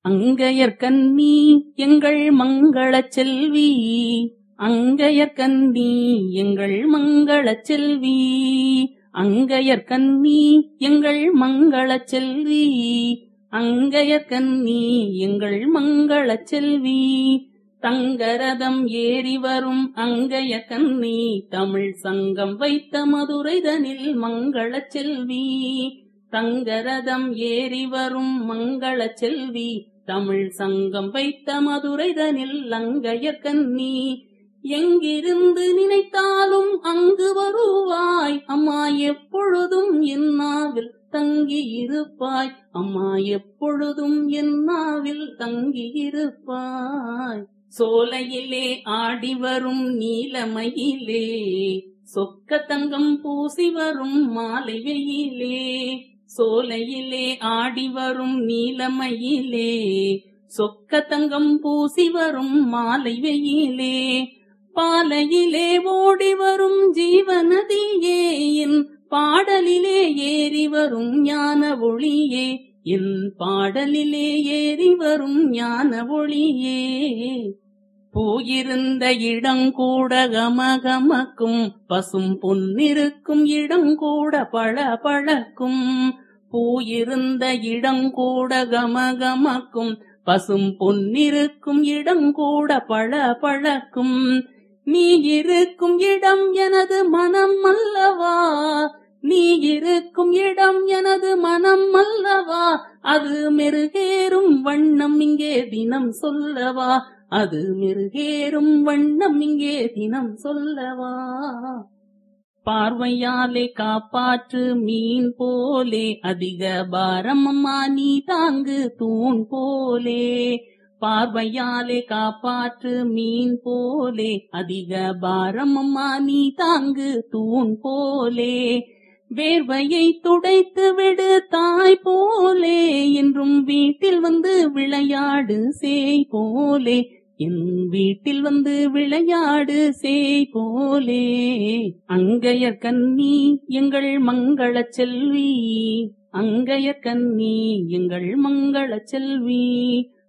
அங்கையர் கன்னி எங்கள் மங்களச் செல்வி அங்கையர் கன்னி எங்கள் மங்களச் செல்வி அங்கையர் கன்னி எங்கள் மங்களச் செல்வி அங்கையர் கன்னி எங்கள் மங்களச் செல்வி தங்கரதம் ஏறி வரும் அங்கைய கன்னி தமிழ் சங்கம் வைத்த மதுரைதனில் மங்களச் செல்வி தங்கரதம் ஏறி வரும் மங்களச் செல்வி தமிழ் சங்கம் வைத்த மதுரைதனில் அங்கையர் கன்னி எங்கிருந்து நினைத்தாலும் அங்கு வருவாய் அம்மா எப்பொழுதும் என்னாவில் தங்கி இருப்பாய் அம்மா எப்பொழுதும் என்னாவில் தங்கி இருப்பாய் சோலையிலே ஆடி வரும் நீலமயிலே சொக்க தங்கம் பூசி வரும் மாலை வெயிலே சோலையிலே ஆடி வரும் நீலமயிலே சொக்க தங்கம் பூசி வரும் மாலை வெயிலே பாலையிலே ஓடி வரும் ஜீவநதியே என் பாடலிலே ஏறி வரும் ஞான ஒளியே என் பாடலிலே ஏறி வரும் ஞான ஒளியே பூயிருந்த இடங்கூட கமகமக்கும் பசும் பொன்னிருக்கும் இடங்கூட பழ பழக்கும் பூயிருந்த இடங்கூட கமகமக்கும் பசும் பொன்னிருக்கும் இடங்கூட பழ பழக்கும் நீ இருக்கும் இடம் எனது மனம் அல்லவா நீ இருக்கும் இடம் எனது மனம் அல்லவா அது மெருகேறும் வண்ணம் இங்கே தினம் சொல்லவா அது மெருகேறும் வண்ணம் இங்கே தினம் சொல்லவா பார்வையாலே காப்பாற்று மீன் போலே அதிக பாரம் அம்மா நீ தாங்கு தூண் போலே பார்வையாலே காப்பாற்று மீன் போலே அதிக பாரம் அம்மா நீ தாங்கு தூண் போலே வேர்வையை துடைத்து விடு தாய் போலே என்றும் வீட்டில் வந்து விளையாடு சேய் போலே என் வீட்டில் வந்து விளையாடு சேய் போலே அங்கையர் கன்னி எங்கள் மங்களச் செல்வி அங்கையர் கன்னி எங்கள் மங்களச் செல்வி